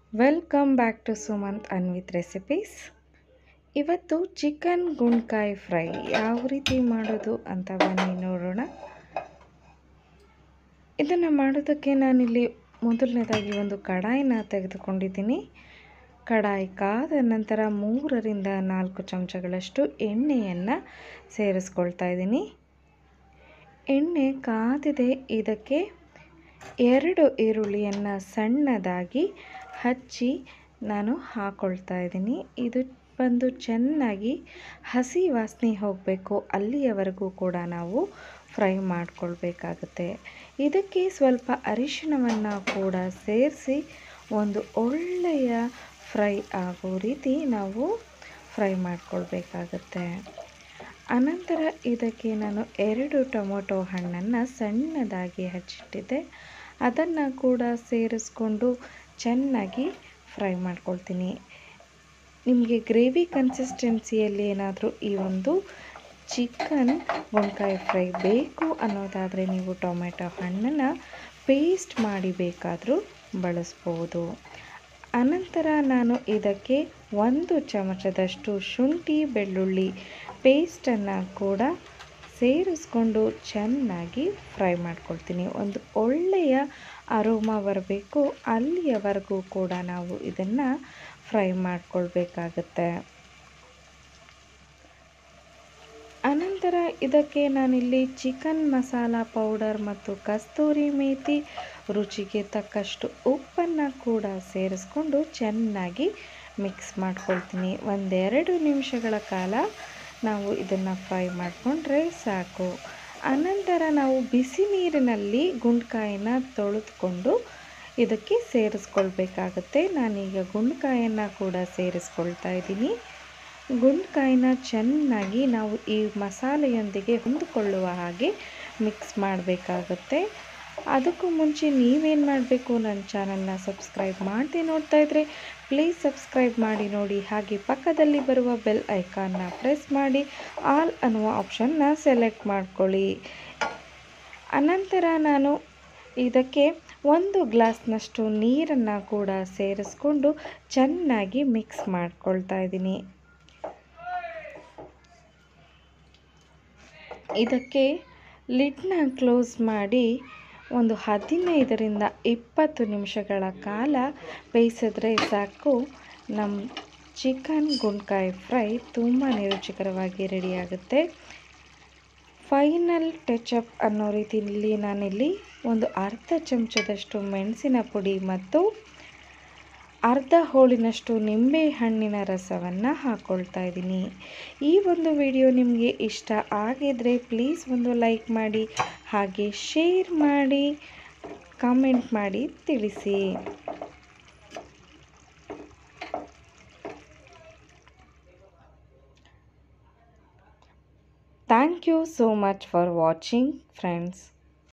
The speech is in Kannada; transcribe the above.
welcome back to Sumanth Anvith recipes ಇವತ್ತು ಚಿಕನ್ ಗುಂಡ್ಕಾಯಿ ಫ್ರೈ ಯಾವ ರೀತಿ ಮಾಡೋದು ಅಂತ ಬನ್ನಿ ನೋಡೋಣ ಇದನ್ನು ಮಾಡೋದಕ್ಕೆ ನಾನಿಲ್ಲಿ ಮೊದಲನೇದಾಗಿ ಒಂದು ಕಡಾಯಿನ ತೆಗೆದುಕೊಂಡಿದ್ದೀನಿ ಕಡಾಯಿ ಕಾದ ನಂತರ ಮೂರರಿಂದ ನಾಲ್ಕು ಚಮಚಗಳಷ್ಟು ಎಣ್ಣೆಯನ್ನು ಸೇರಿಸ್ಕೊಳ್ತಾ ಇದ್ದೀನಿ ಎಣ್ಣೆ ಕಾದಿದೆ ಇದಕ್ಕೆ ಎರಡು ಈರುಳ್ಳಿಯನ್ನು ಸಣ್ಣದಾಗಿ ಹಚ್ಚಿ ನಾನು ಹಾಕ್ಕೊಳ್ತಾ ಇದ್ದೀನಿ ಇದು ಬಂದು ಚೆನ್ನಾಗಿ ಹಸಿ ವಾಸನೆ ಹೋಗಬೇಕು ಅಲ್ಲಿಯವರೆಗೂ ಕೂಡ ನಾವು ಫ್ರೈ ಮಾಡ್ಕೊಳ್ಬೇಕಾಗುತ್ತೆ ಇದಕ್ಕೆ ಸ್ವಲ್ಪ ಅರಿಶಿಣವನ್ನು ಕೂಡ ಸೇರಿಸಿ ಒಂದು ಒಳ್ಳೆಯ ಫ್ರೈ ಆಗೋ ರೀತಿ ನಾವು ಫ್ರೈ ಮಾಡ್ಕೊಳ್ಬೇಕಾಗತ್ತೆ ಅನಂತರ ಇದಕ್ಕೆ ನಾನು ಎರಡು ಟೊಮೊಟೊ ಹಣ್ಣನ್ನು ಸಣ್ಣದಾಗಿ ಹಚ್ಚಿಟ್ಟಿದ್ದೆ ಅದನ್ನು ಕೂಡ ಸೇರಿಸ್ಕೊಂಡು ಚೆನ್ನಾಗಿ ಫ್ರೈ ಮಾಡ್ಕೊಳ್ತೀನಿ ನಿಮಗೆ ಗ್ರೇವಿ ಕನ್ಸಿಸ್ಟೆನ್ಸಿಯಲ್ಲಿ ಏನಾದರೂ ಈ ಒಂದು ಚಿಕನ್ ಬೊಂಕಾಯಿ ಫ್ರೈ ಬೇಕು ಅನ್ನೋದಾದರೆ ನೀವು ಟೊಮೆಟೊ ಹಣ್ಣನ್ನು ಪೇಸ್ಟ್ ಮಾಡಿ ಬೇಕಾದರೂ ಬಳಸ್ಬೋದು ಅನಂತರ ನಾನು ಇದಕ್ಕೆ ಒಂದು ಚಮಚದಷ್ಟು ಶುಂಠಿ ಬೆಳ್ಳುಳ್ಳಿ ಪೇಸ್ಟನ್ನು ಕೂಡ ಸೇರಿಸ್ಕೊಂಡು ಚೆನ್ನಾಗಿ ಫ್ರೈ ಮಾಡ್ಕೊಳ್ತೀನಿ ಒಂದು ಒಳ್ಳೆಯ ಅರೋಮ ಬರಬೇಕು ಅಲ್ಲಿಯವರೆಗೂ ಕೂಡ ನಾವು ಇದನ್ನು ಫ್ರೈ ಮಾಡ್ಕೊಳ್ಬೇಕಾಗತ್ತೆ ಅನಂತರ ಇದಕ್ಕೆ ನಾನಿಲ್ಲಿ ಚಿಕನ್ ಮಸಾಲ ಪೌಡರ್ ಮತ್ತು ಕಸ್ತೂರಿ ಮೇಥಿ ರುಚಿಗೆ ತಕ್ಕಷ್ಟು ಉಪ್ಪನ್ನು ಕೂಡ ಸೇರಿಸ್ಕೊಂಡು ಚೆನ್ನಾಗಿ ಮಿಕ್ಸ್ ಮಾಡ್ಕೊಳ್ತೀನಿ ಒಂದೆರಡು ನಿಮಿಷಗಳ ಕಾಲ ನಾವು ಇದನ್ನು ಫ್ರೈ ಮಾಡಿಕೊಂಡ್ರೆ ಸಾಕು ಅನಂತರ ನಾವು ಬಿಸಿ ನೀರಿನಲ್ಲಿ ಗುಂಡ್ಕಾಯಿನ ತೊಳೆದುಕೊಂಡು ಇದಕ್ಕೆ ಸೇರಿಸ್ಕೊಳ್ಬೇಕಾಗತ್ತೆ ನಾನೀಗ ಗುಂಡ್ಕಾಯನ್ನು ಕೂಡ ಸೇರಿಸ್ಕೊಳ್ತಾ ಇದ್ದೀನಿ ಗುಂಡ್ಕಾಯಿನ ಚೆನ್ನಾಗಿ ನಾವು ಈ ಮಸಾಲೆಯೊಂದಿಗೆ ಹೊಂದಿಕೊಳ್ಳುವ ಹಾಗೆ ಮಿಕ್ಸ್ ಮಾಡಬೇಕಾಗತ್ತೆ ಅದಕ್ಕೂ ಮುಂಚೆ ನೀವೇನು ಮಾಡಬೇಕು ನನ್ನ ಚಾನಲ್ನ ಸಬ್ಸ್ಕ್ರೈಬ್ ಮಾಡದೆ ನೋಡ್ತಾ ಇದ್ದರೆ ಪ್ಲೀಸ್ ಸಬ್ಸ್ಕ್ರೈಬ್ ಮಾಡಿ ನೋಡಿ ಹಾಗೆ ಪಕ್ಕದಲ್ಲಿ ಬರುವ ಬೆಲ್ ಐಕಾನ್ನ ಪ್ರೆಸ್ ಮಾಡಿ ಆಲ್ ಅನ್ನುವ ಆಪ್ಷನ್ನ ಸೆಲೆಕ್ಟ್ ಮಾಡ್ಕೊಳ್ಳಿ ಅನಂತರ ನಾನು ಇದಕ್ಕೆ ಒಂದು ಗ್ಲಾಸ್ನಷ್ಟು ನೀರನ್ನು ಕೂಡ ಸೇರಿಸ್ಕೊಂಡು ಚೆನ್ನಾಗಿ ಮಿಕ್ಸ್ ಮಾಡ್ಕೊಳ್ತಾ ಇದ್ದೀನಿ ಇದಕ್ಕೆ ಲಿಡ್ನ ಕ್ಲೋಸ್ ಮಾಡಿ ಒಂದು ಹದಿನೈದರಿಂದ ಇಪ್ಪತ್ತು ನಿಮಿಷಗಳ ಕಾಲ ಬೇಯಿಸಿದ್ರೆ ಸಾಕು ನಮ್ಮ ಚಿಕನ್ ಗುಂಡ್ಕಾಯಿ ಫ್ರೈ ತುಂಬಾ ರುಚಿಕರವಾಗಿ ರೆಡಿಯಾಗುತ್ತೆ ಫೈನಲ್ ಟಚಪ್ ಅನ್ನೋ ರೀತಿಯಲ್ಲಿ ನಾನಿಲ್ಲಿ ಒಂದು ಅರ್ಧ ಚಮಚದಷ್ಟು ಮೆಣಸಿನ ಪುಡಿ ಮತ್ತು ಅರ್ಧ ಹೋಳಿನಷ್ಟು ನಿಂಬೆ ಹಣ್ಣಿನ ರಸವನ್ನು ಹಾಕ್ಕೊಳ್ತಾ ಇದ್ದೀನಿ ಈ ಒಂದು ವಿಡಿಯೋ ನಿಮಗೆ ಇಷ್ಟ ಆಗಿದರೆ ಪ್ಲೀಸ್ ಒಂದು ಲೈಕ್ ಮಾಡಿ ಹಾಗೆ ಶೇರ್ ಮಾಡಿ ಕಾಮೆಂಟ್ ಮಾಡಿ ತಿಳಿಸಿ thank you so much for watching friends